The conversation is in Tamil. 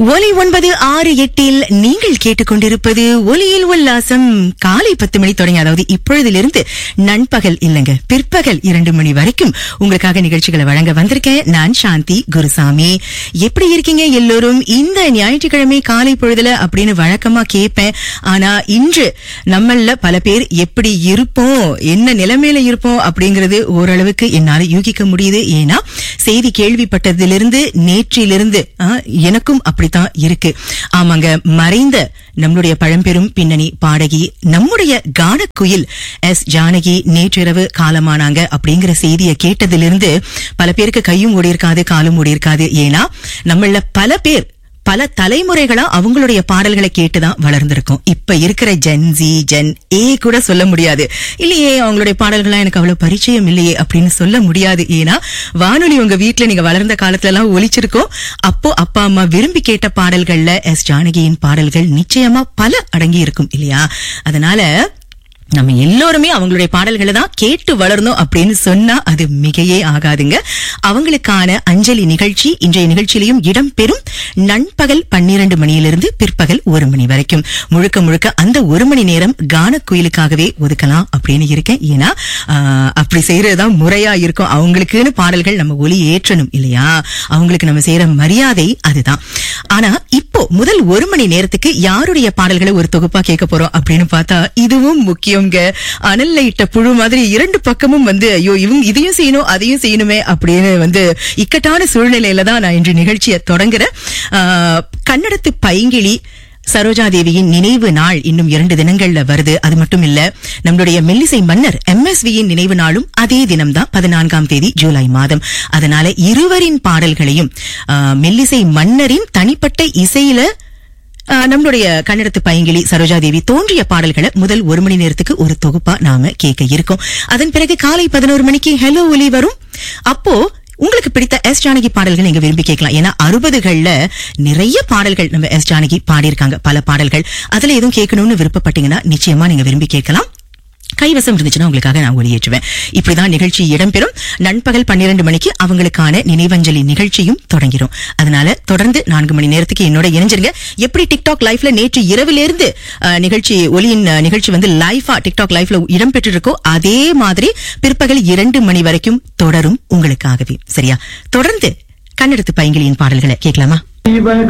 ஒலி ஒன்பது ஆறு எட்டில் நீங்கள் கேட்டுக்கொண்டிருப்பது ஒலியில் உல்லாசம் காலை பத்து மணி தொடங்கி அதாவது இப்பொழுதிலிருந்து நண்பகல் இல்லைங்க பிற்பகல் இரண்டு மணி வரைக்கும் உங்களுக்காக நிகழ்ச்சிகளை வழங்க வந்திருக்கேன் நான் சாந்தி குருசாமி எப்படி இருக்கீங்க எல்லோரும் இந்த ஞாயிற்றுக்கிழமை காலை பொழுதுல அப்படின்னு வழக்கமா கேட்பேன் ஆனா இன்று நம்மள பல பேர் எப்படி இருப்போம் என்ன நிலைமையில இருப்போம் அப்படிங்கறது ஓரளவுக்கு என்னால யூகிக்க முடியுது ஏன்னா செய்தி கேள்விப்பட்டதிலிருந்து நேற்றிலிருந்து ஆ, எனக்கும் அப்படித்தான் இருக்கு ஆமாங்க மறைந்த நம்மளுடைய பழம்பெரும் பின்னணி பாடகி நம்முடைய கானக்குயில் எஸ் ஜானகி நேற்றிரவு காலமானாங்க அப்படிங்கிற செய்தியை கேட்டதிலிருந்து பல பேருக்கு கையும் ஓடி இருக்காது காலும் ஓடி இருக்காது ஏன்னா நம்மள பல பேர் பல தலைமுறைகளா அவங்களுடைய பாடல்களை கேட்டுதான் வளர்ந்திருக்கும் இப்ப இருக்கிற ஜென்சி ஜென் ஏ கூட சொல்ல முடியாது இல்லையே அவங்களுடைய பாடல்களா எனக்கு அவ்வளவு பரிச்சயம் இல்லையே அப்படின்னு சொல்ல முடியாது ஏன்னா வானொலி உங்க வீட்ல நீங்க வளர்ந்த காலத்துல எல்லாம் ஒலிச்சிருக்கோம் அப்போ அப்பா அம்மா விரும்பி கேட்ட பாடல்கள்ல எஸ் ஜானகியின் பாடல்கள் நிச்சயமா பல அடங்கி இருக்கும் இல்லையா அதனால நம்ம எல்லோருமே அவங்களுடைய பாடல்களை தான் கேட்டு வளர்ந்தோம் அப்படின்னு சொன்னா அது மிகையே ஆகாதுங்க அவங்களுக்கான அஞ்சலி நிகழ்ச்சி இன்றைய நிகழ்ச்சியிலையும் இடம்பெறும் நண்பகல் பன்னிரண்டு மணியிலிருந்து பிற்பகல் ஒரு மணி வரைக்கும் முழுக்க முழுக்க அந்த ஒரு மணி நேரம் கானக்குயிலுக்காகவே ஒதுக்கலாம் அப்படின்னு இருக்கேன் ஏன்னா ஆஹ், அப்படி செய்யறதுதான் முறையா இருக்கும் அவங்களுக்குன்னு பாடல்கள் நம்ம ஒலி ஏற்றணும் இல்லையா அவங்களுக்கு நம்ம செய்யற மரியாதை அதுதான் ஆனா இப்போ முதல் ஒரு மணி நேரத்துக்கு யாருடைய பாடல்களை ஒரு தொகுப்பா கேட்க போறோம் அப்படின்னு பார்த்தா இதுவும் முக்கியங்க அனல்ல இட்ட புழு மாதிரி இரண்டு பக்கமும் வந்து ஐயோ இவங்க இதையும் செய்யணும் அதையும் செய்யணுமே அப்படின்னு வந்து இக்கட்டான சூழ்நிலையில தான் நான் இன்று நிகழ்ச்சியை தொடங்குறேன் ஆஹ், கன்னடத்து பைங்கிளி சரோஜா தேவியின் நினைவு நாள் இன்னும் இரண்டு தினங்கள்ல வருது அது மட்டும் இல்ல நம்மளுடைய மெல்லிசை மன்னர் எம்எஸ்வியின் நினைவு நாளும் அதே தினம்தான் பதினான்காம் தேதி ஜூலை மாதம் அதனால இருவரின் பாடல்களையும் ஆ, மெல்லிசை மன்னரின் தனிப்பட்ட இசையில ஆ, நம்மளுடைய கன்னடத்து பைங்கிளி சரோஜா தேவி தோன்றிய பாடல்களை முதல் ஒரு மணி நேரத்துக்கு ஒரு தொகுப்பா நாம கேட்க இருக்கோம் அதன் பிறகு காலை பதினோரு மணிக்கு ஹலோ ஒலி வரும் அப்போ உங்களுக்கு பிடித்த எஸ் ஜானகி பாடல்கள் நீங்க விரும்பி கேட்கலாம் ஏன்னா அறுபதுகள்ல நிறைய பாடல்கள் நம்ம எஸ் ஜானகி பாடியிருக்காங்க பல பாடல்கள் அதுல எதுவும் கேட்கணும்னு விருப்பப்பட்டீங்கன்னா நிச்சயமா நீங்க விரும்பி கேட்கலாம் கைவசம் இருந்துச்சுன்னா உங்களுக்காக நான் ஒளியேற்றுவேன் இப்படிதான் நிகழ்ச்சி இடம்பெறும் நண்பகல் பன்னிரண்டு மணிக்கு அவங்களுக்கான நினைவஞ்சலி நிகழ்ச்சியும் தொடங்கிரும் அதனால தொடர்ந்து நான்கு மணி நேரத்துக்கு என்னோட இணைஞ்சிருங்க எப்படி டிக்டாக் லைஃப்ல நேற்று இரவிலிருந்து அஹ், நிகழ்ச்சி ஒலியின் அஹ், நிகழ்ச்சி வந்து லைஃபா டிக்டாக் லைஃப்ல இடம்பெற்று இருக்கோ அதே மாதிரி பிற்பகல் இரண்டு மணி வரைக்கும் தொடரும் உங்களுக்காகவே சரியா தொடர்ந்து கண்ணெடுத்து பைங்கிலியின் பாடல்களை கேட்கலாமா இவ